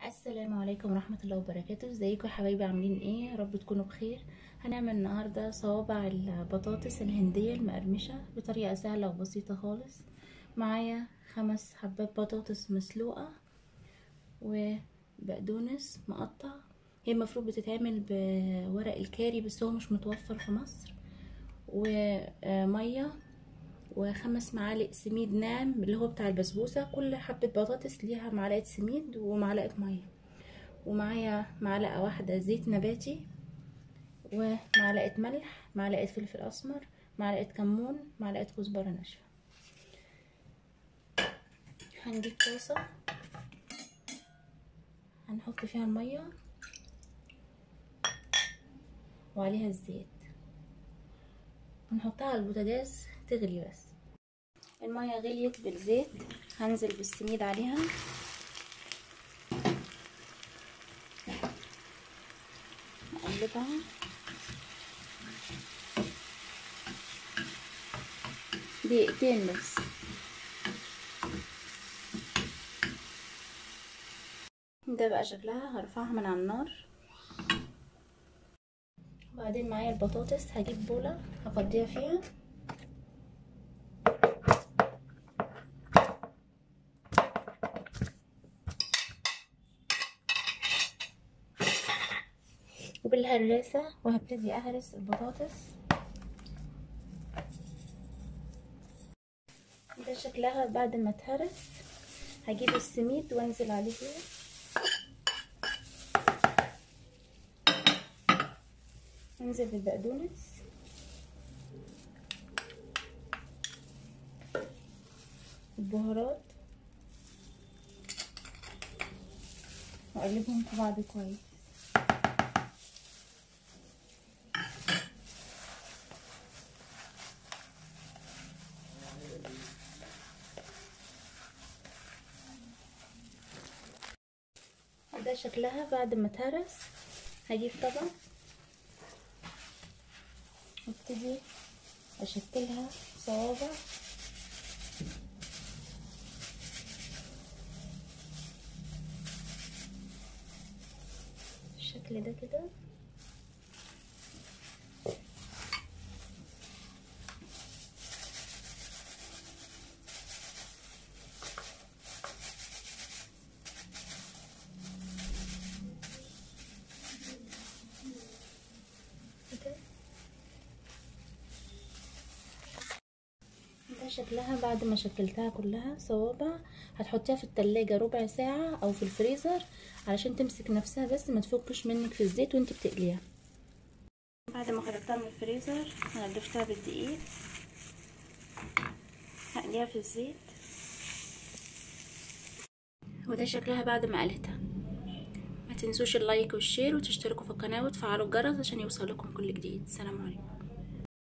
السلام عليكم ورحمة الله وبركاته ازيكم يا حبايبي عاملين ايه يا رب تكونوا بخير هنعمل النهاردة صوابع البطاطس الهندية المقرمشة بطريقة سهلة وبسيطة خالص معايا خمس حبات بطاطس مسلوقة وبقدونس مقطع هي المفروض بتتعمل بورق الكاري بس هو مش متوفر في مصر ومية وخمس معالق سميد ناعم اللي هو بتاع البسبوسه كل حبه بطاطس ليها معلقه سميد ومعلقه ميه ومعايا معلقه واحده زيت نباتي ومعلقه ملح معلقه فلفل اسمر معلقه كمون معلقه كزبره ناشفه هنجيب طاسه هنحط فيها الميه وعليها الزيت ونحطها على البوتاجاز تغلي بس المية غليت بالزيت هنزل بالسميد عليها نقلبها دقيقتين بس ده بقى شكلها هرفعها من على النار وبعدين معايا البطاطس هجيب بولة هفضيها فيها وبالهراسة وهبتدي اهرس البطاطس ده شكلها بعد ما تهرس هجيب السميد وانزل عليه فيه انزل بالبقدونس البهارات واقلبهم في بعض كويس ده شكلها بعد ما تهرس هجيب طبق وابتدي اشكلها صوابع بالشكل ده كده ده شكلها بعد ما شكلتها كلها صوابع هتحطيها في التلاجة ربع ساعة او في الفريزر علشان تمسك نفسها بس ما تفكش منك في الزيت وانت بتقليها بعد ما خرجتها من الفريزر نضفتها بالدقيق هقليها في الزيت وده شكلها بعد ما قلتها ما تنسوش اللايك والشير وتشتركوا في القناة وتفعلوا الجرس عشان يوصلكم كل جديد سلام عليكم